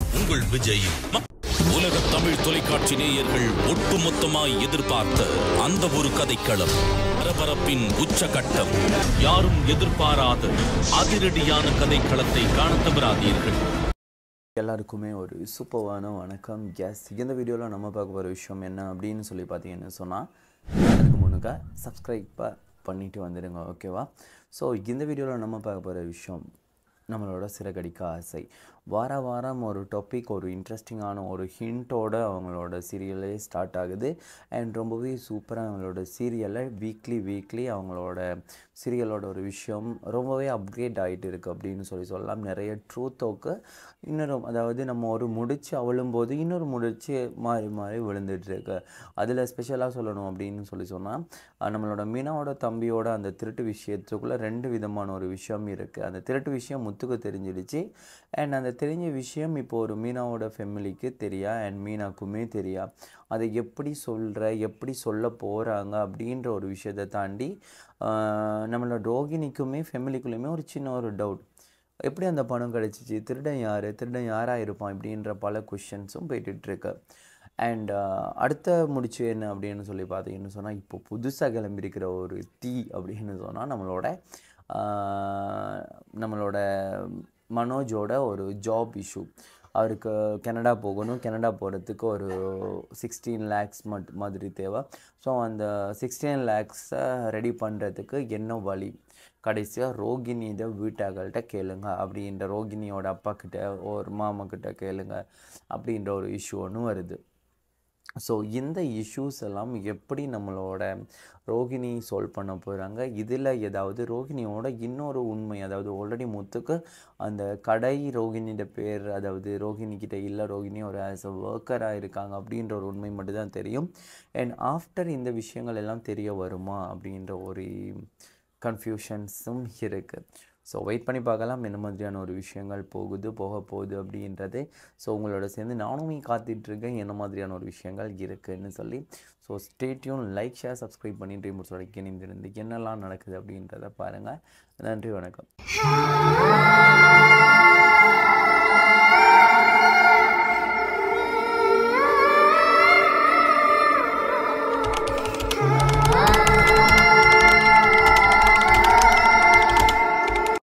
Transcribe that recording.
உங்கள் விஜய் உலக தமிழ் தொலைக்காட்சி நேயர்கள் ஒட்டுமொத்தமாய் எதிர்பார்த்த அந்த ஒரு கதைக்களம் பரபரப்பின் உச்சகட்டம் யாரும் எதிர்பாராத அதிரடியான கதைக்களத்தை காணத் தவறாதீர்கள் எல்லாருக்குமே ஒரு சூப்பரான வணக்கம் எஸ் இந்த வீடியோவில் நம்ம பார்க்க போகிற விஷயம் என்ன அப்படின்னு சொல்லி பார்த்தீங்கன்னு சொன்னால் அதுக்கு முன்னுக்க சப்ஸ்கிரைப் பண்ணிட்டு வந்துடுங்க ஓகேவா ஸோ இந்த வீடியோவில் நம்ம பார்க்க போகிற விஷயம் நம்மளோட சிறகடிக்க ஆசை வார வாரம் ஒரு டாபிக் ஒரு இன்ட்ரெஸ்டிங்கான ஒரு ஹிண்ட்டோட அவங்களோட சீரியலே ஸ்டார்ட் ஆகுது அண்ட் ரொம்பவே சூப்பராக அவங்களோட சீரியலை வீக்லி வீக்லி அவங்களோட சீரியலோட ஒரு விஷயம் ரொம்பவே அப்கிரேட் ஆகிட்டு இருக்குது அப்படின்னு சொல்லி சொல்லலாம் நிறைய ட்ரூத்தோக்கு இன்னொரு அதாவது நம்ம ஒரு முடிச்சு அவளும்போது இன்னொரு முடிச்சு மாறி மாறி விழுந்துட்டு இருக்கு அதில் ஸ்பெஷலாக சொல்லணும் அப்படின்னு சொல்லி சொன்னால் நம்மளோட மீனாவோட தம்பியோட அந்த திருட்டு விஷயத்துக்குள்ளே ரெண்டு விதமான ஒரு விஷயம் இருக்குது அந்த திருட்டு விஷயம் முத்துக்கு தெரிஞ்சிடுச்சு அண்ட் அந்த தெரிஞ்ச விஷயம் இப்போ ஒரு மீனாவோட ஃபேமிலிக்கு தெரியா அண்ட் மீனாக்குமே தெரியா அதை எப்படி சொல்கிற எப்படி சொல்ல போகிறாங்க அப்படின்ற ஒரு விஷயத்தை தாண்டி ஆஹ், நம்மளோட ரோகிணிக்குமே ஃபேமிலிக்குள்ளேயுமே ஒரு சின்ன ஒரு டவுட் எப்படி அந்த பணம் கிடச்சிச்சு திருடன் யார் திருடன் யாராக இருப்பான் இப்படின்ற பல கொஷின்ஸும் போயிட்டுருக்கு அண்ட் அடுத்த முடிச்சு என்ன அப்படின்னு சொல்லி பார்த்தீங்கன்னு சொன்னால் இப்போ புதுசாக கிளம்பியிருக்கிற ஒரு தீ அப்படின்னு சொன்னால் நம்மளோட ஆஹ், நம்மளோட மனோஜோட ஒரு ஜாப் இஷ்யூ அவருக்கு கனடா போகணும் கனடா போகிறதுக்கு ஒரு சிக்ஸ்டீன் லேக்ஸ் மட் மாதிரி தேவை ஸோ அந்த சிக்ஸ்டீன் லேக்ஸை ரெடி பண்ணுறதுக்கு என்ன வழி கடைசியாக ரோகிணியோட வீட்டார்கள்ட்ட கேளுங்க அப்படின்ற ரோகிணியோட அப்பா கிட்ட ஒரு மாமா கிட்ட கேளுங்க அப்படின்ற ஒரு இஷ்யூ ஒன்று வருது ஸோ இந்த இஷ்யூஸ் எல்லாம் எப்படி நம்மளோட ரோகிணி சால்வ் பண்ண போகிறாங்க இதில் ஏதாவது ரோகிணியோட இன்னொரு உண்மை அதாவது ஆல்ரெடி முத்துக்கு அந்த கடை ரோகிணியோட பேர் அதாவது ரோகிணி கிட்ட இல்லை ரோகிணி ஒரு ஆஸ் அ ஒர்க்கராக இருக்காங்க அப்படின்ற ஒரு உண்மை மட்டும்தான் தெரியும் அண்ட் ஆஃப்டர் இந்த விஷயங்கள் எல்லாம் தெரிய வருமா அப்படின்ற ஒரு கன்ஃபியூஷன்ஸும் இருக்குது ஸோ வெயிட் பண்ணி பார்க்கலாம் என்ன மாதிரியான ஒரு விஷயங்கள் போகுது போக போகுது அப்படின்றது ஸோ உங்களோட சேர்ந்து நானுமே காத்துட்ருக்கேன் என்ன மாதிரியான ஒரு விஷயங்கள் இருக்குன்னு சொல்லி so stay tuned like share subscribe பண்ணி ட்ரீம் சொல்லி இணைந்திருந்து என்னெல்லாம் நடக்குது அப்படின்றத பாருங்கள் நன்றி வணக்கம்